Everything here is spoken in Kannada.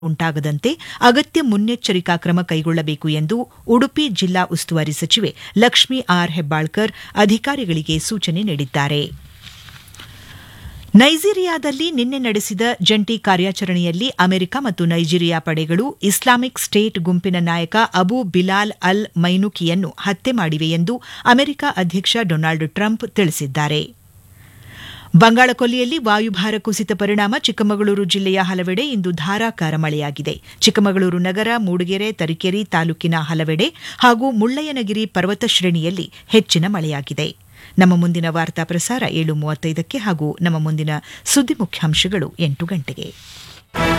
ಉಂಟಾಗದಂತೆ ಅಗತ್ಯ ಮುನ್ನೆಚ್ಚರಿಕಾ ಕ್ರಮ ಕೈಗೊಳ್ಳಬೇಕು ಎಂದು ಉಡುಪಿ ಜಿಲ್ಲಾ ಉಸ್ತುವಾರಿ ಸಚಿವೆ ಲಕ್ಷ್ಮೀ ಆರ್ ಹೆಬ್ಬಾಳ್ಕರ್ ಅಧಿಕಾರಿಗಳಿಗೆ ಸೂಚನೆ ನೀಡಿದ್ದಾರೆ ನೈಜೀರಿಯಾದಲ್ಲಿ ನಿನ್ನೆ ನಡೆಸಿದ ಜಂಟಿ ಕಾರ್ಯಾಚರಣೆಯಲ್ಲಿ ಅಮೆರಿಕ ಮತ್ತು ನೈಜೀರಿಯಾ ಪಡೆಗಳು ಇಸ್ಲಾಮಿಕ್ ಸ್ಟೇಟ್ ಗುಂಪಿನ ನಾಯಕ ಅಬು ಬಿಲಾಲ್ ಅಲ್ ಮೈನುಕಿಯನ್ನು ಹತ್ಯೆ ಮಾಡಿವೆ ಎಂದು ಅಮೆರಿಕ ಅಧ್ಯಕ್ಷ ಡೊನಾಲ್ಡ್ ಟ್ರಂಪ್ ತಿಳಿಸಿದ್ದಾರೆ ಬಂಗಾಳಕೊಲ್ಲಿಯಲ್ಲಿ ವಾಯುಭಾರ ಕುಸಿತ ಪರಿಣಾಮ ಚಿಕ್ಕಮಗಳೂರು ಜಿಲ್ಲೆಯ ಹಲವೆಡೆ ಇಂದು ಧಾರಾಕಾರ ಮಳೆಯಾಗಿದೆ ಚಿಕ್ಕಮಗಳೂರು ನಗರ ಮೂಡಿಗೆರೆ ತರೀಕೆರೆ ತಾಲೂಕಿನ ಹಲವೆಡೆ ಹಾಗೂ ಮುಳ್ಳಯ್ಯನಗಿರಿ ಪರ್ವತ ಶ್ರೇಣಿಯಲ್ಲಿ ಹೆಚ್ಚಿನ ಮಳೆಯಾಗಿದೆ ನಮ್ಮ ಮುಂದಿನ ವಾರ್ತಾ ಪ್ರಸಾರ ಏಳು ಮೂವತ್ತೈದಕ್ಕೆ ಹಾಗೂ ನಮ್ಮ ಮುಂದಿನ ಸುದ್ದಿ ಮುಖ್ಯಾಂಶಗಳು ಎಂಟು ಗಂಟೆಗೆ